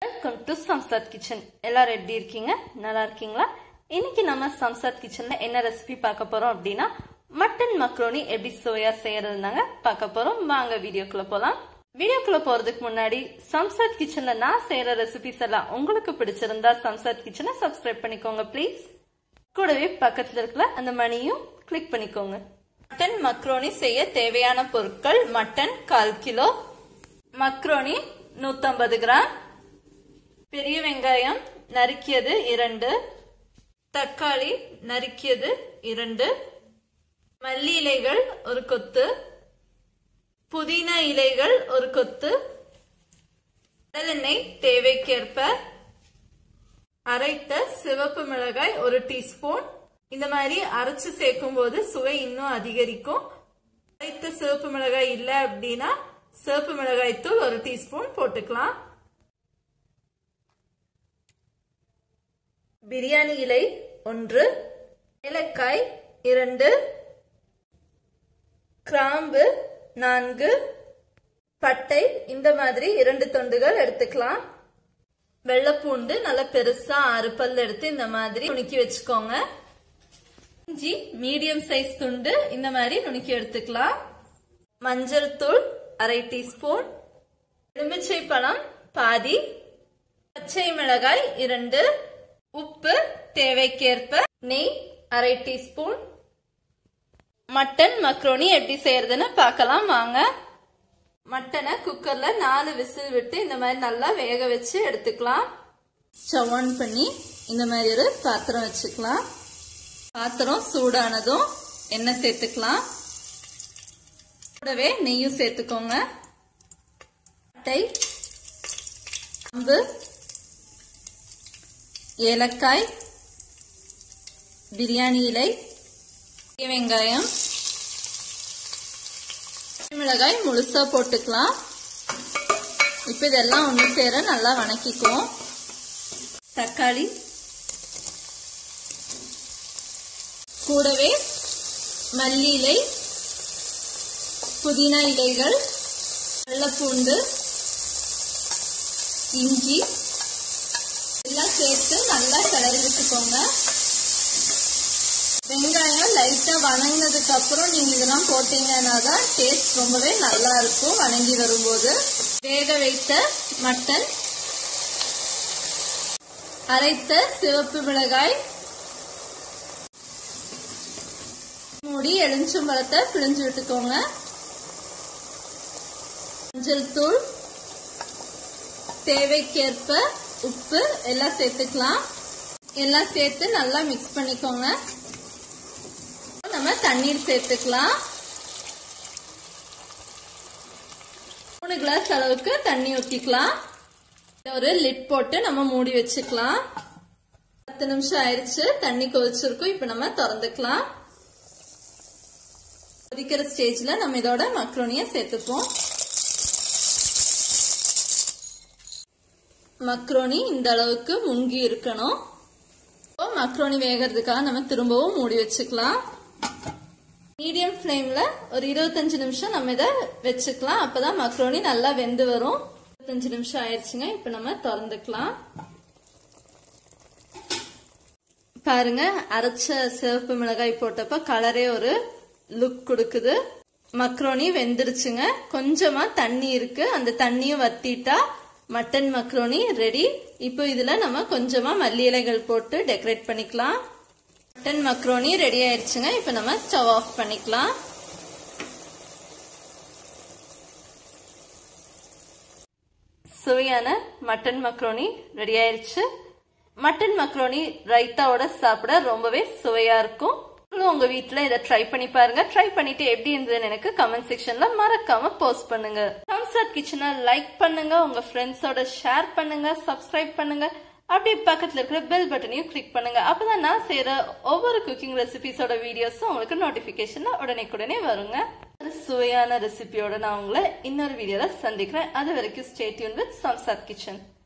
welcome to Shamshad kitchen எல்லாரும் எப்படி இருக்கீங்க நல்லா இருக்கீங்களா இன்னைக்கு நம்ம சம்சாத் கிச்சன்ல என்ன ரெசிபி பார்க்க போறோம் அப்படின்னா மட்டன் மக்ரோனி எப்படி சுவையா செய்யறதுனாங்க பார்க்க போறோம் வாங்க வீடியோக்குள்ள போலாம் வீடியோக்குள்ள போறதுக்கு முன்னாடி சம்சாத் கிச்சன்ல நான் செய்யற ரெசிபிஸ் எல்லாம் உங்களுக்கு பிடிச்சிருந்தா சம்சாத் கிச்சனை சப்ஸ்கிரைப் பண்ணிக்கோங்க ப்ளீஸ் கூடவே பக்கத்துல இருக்கிற அந்த மணியும் கிளிக் பண்ணிக்கோங்க மட்டன் மக்ரோனி செய்ய தேவையான பொருட்கள் மட்டன் கால் கிலோ மக்ரோனி நூத்தம்பது கிராம் பெரிய வெங்காயம் நறுக்கியது இரண்டு தக்காளி நறுக்கியது இரண்டு மல்லி இலைகள் ஒரு கொத்து புதினா இலைகள் ஒரு கொத்து கடலெண்ணெய் தேவைக்கேற்ப அரைத்த சிவப்பு மிளகாய் ஒரு டீஸ்பூன் இந்த மாதிரி அரைச்சு சேர்க்கும் போது சுவை இன்னும் அதிகரிக்கும் அரைத்த சிவப்பு மிளகாய் இல்லை அப்படின்னா சிவப்பு மிளகாய் தூள் ஒரு டீஸ்பூன் போட்டுக்கலாம் பிரியாணி இலை ஒன்று ஏலக்காய் இரண்டு கிராம்பு நான்கு பட்டை இந்த மாதிரி இரண்டு தொண்டுகள் எடுத்துக்கலாம் வெள்ளைப்பூண்டு நல்லா பெருசா ஆறு பல் எடுத்து இந்த மாதிரி நுணுக்கி வச்சுக்கோங்க இஞ்சி மீடியம் சைஸ் துண்டு இந்த மாதிரி நுணுக்கி எடுத்துக்கலாம் மஞ்சள் தூள் அரை டீஸ்பூன் எலுமிச்சை பழம் பாதி பச்சை மிளகாய் இரண்டு உப்பு தேவைக்கேற்ப நெய் அரை டீஸ்பூன் மட்டன் மக்ரோனி எப்படி செய்யறதுன்னு பார்க்கலாம் வாங்க மட்டனை குக்கர்ல நாலு விசில் விட்டு இந்த மாதிரி நல்லா வேக வச்சு எடுத்துக்கலாம் ஸ்டவ் ஆன் பண்ணி இந்த மாதிரி ஒரு பாத்திரம் வச்சுக்கலாம் பாத்திரம் சூடானதும் எண்ணெய் சேர்த்துக்கலாம் கூடவே நெய்யும் சேர்த்துக்கோங்க பட்டை அம்பு ஏலக்காய் பிரியாணி இலை வெங்காயம் மிளகாய் முழுசா போட்டுக்கலாம் இப்ப இதெல்லாம் ஒன்று சேர நல்லா வணக்கிக்குவோம் தக்காளி கூடவே மல்லி இலை புதினா இலைகள் வெள்ளப்பூண்டு இஞ்சி எல்லாம் சேர்த்து நல்லா கிளறி விட்டுக்கோங்க வெங்காயம் லைட்டா வணங்கினதுக்கு அப்புறம் நீங்க இதெல்லாம் போட்டீங்கன்னா தான் டேஸ்ட் ரொம்பவே நல்லா இருக்கும் வணங்கி வரும்போது வேக வைத்த மட்டன் அரைத்த சிவப்பு மிளகாய் மூடி எலுமிச்சம்பழத்தை பிழிஞ்சு விட்டுக்கோங்க மஞ்சள் தூள் தேவைக்கேற்ப உப்பு எல்லாம் சேர்த்துக்கலாம் எல்லாம் சேர்த்து நல்லா மிக்ஸ் பண்ணிக்கோங்க நம்ம தண்ணீர் சேர்த்துக்கலாம் மூணு கிளாஸ் அளவுக்கு தண்ணி ஊற்றிக்கலாம் ஒரு லிட் போட்டு நம்ம மூடி வச்சுக்கலாம் பத்து நிமிஷம் ஆயிடுச்சு தண்ணி கொதிச்சிருக்கும் இப்ப நம்ம திறந்துக்கலாம் கொதிக்கிற ஸ்டேஜ்ல நம்ம இதோட மக்ரோனிய சேர்த்துப்போம் மக்ரோனி இந்த அளவுக்கு முங்கி இருக்கணும் மக்ரோனி வேகிறதுக்காக நம்ம திரும்பவும் மூடி வச்சுக்கலாம் மீடியம் ஃப்ளேம்ல ஒரு இருபத்தஞ்சு நிமிஷம் நம்ம இதை வச்சுக்கலாம் அப்பதான் மக்ரோனி நல்லா வெந்து வரும் இருபத்தஞ்சு நிமிஷம் ஆயிடுச்சுங்க இப்ப நம்ம திறந்துக்கலாம் பாருங்க அரைச்ச சிவப்பு மிளகாய் போட்டப்ப கலரே ஒரு லுக் கொடுக்குது மக்ரோனி வெந்துருச்சுங்க கொஞ்சமா தண்ணி இருக்கு அந்த தண்ணியும் வத்திட்டா மட்டன் மக்ரோனி ரெடி இப்போ இதுல நம்ம கொஞ்சமா மல்லி இலைகள் போட்டு டெக்கரேட் பண்ணிக்கலாம் மட்டன் மக்ரோனி ரெடி ஆயிடுச்சுங்க இப்போ நம்ம ஸ்டவ் ஆஃப் பண்ணிக்கலாம் சுவையான மட்டன் மக்ரோனி ரெடி ஆயிடுச்சு மட்டன் மக்ரோனி ரைத்தாவோட சாப்பிட ரொம்பவே சுவையா இருக்கும் உங்க வீட்டுல இதை ட்ரை பண்ணி பாருங்க ட்ரை பண்ணிட்டு எப்படி இருந்ததுன்னு எனக்கு கமெண்ட் செக்ஷன்ல மறக்காம போஸ்ட் பண்ணுங்க சம்சாத் கிச்சனை லைக் பண்ணுங்க உங்க ஃப்ரெண்ட்ஸோட ஷேர் பண்ணுங்க சப்ஸ்கிரைப் பண்ணுங்க அப்படியே பக்கத்துல இருக்கிற பெல் பட்டனையும் கிளிக் பண்ணுங்க அப்பதான் நான் செய்யற ஒவ்வொரு குக்கிங் ரெசிபிஸோட வீடியோஸும் உங்களுக்கு நோட்டிபிகேஷன்ல உடனே வருங்க ஒரு சுவையான ரெசிபியோட நான் உங்களை இன்னொரு வீடியோல சந்திக்கிறேன் அது வரைக்கும் ஸ்டேட்யூன் வித் சம்சாத் கிச்சன்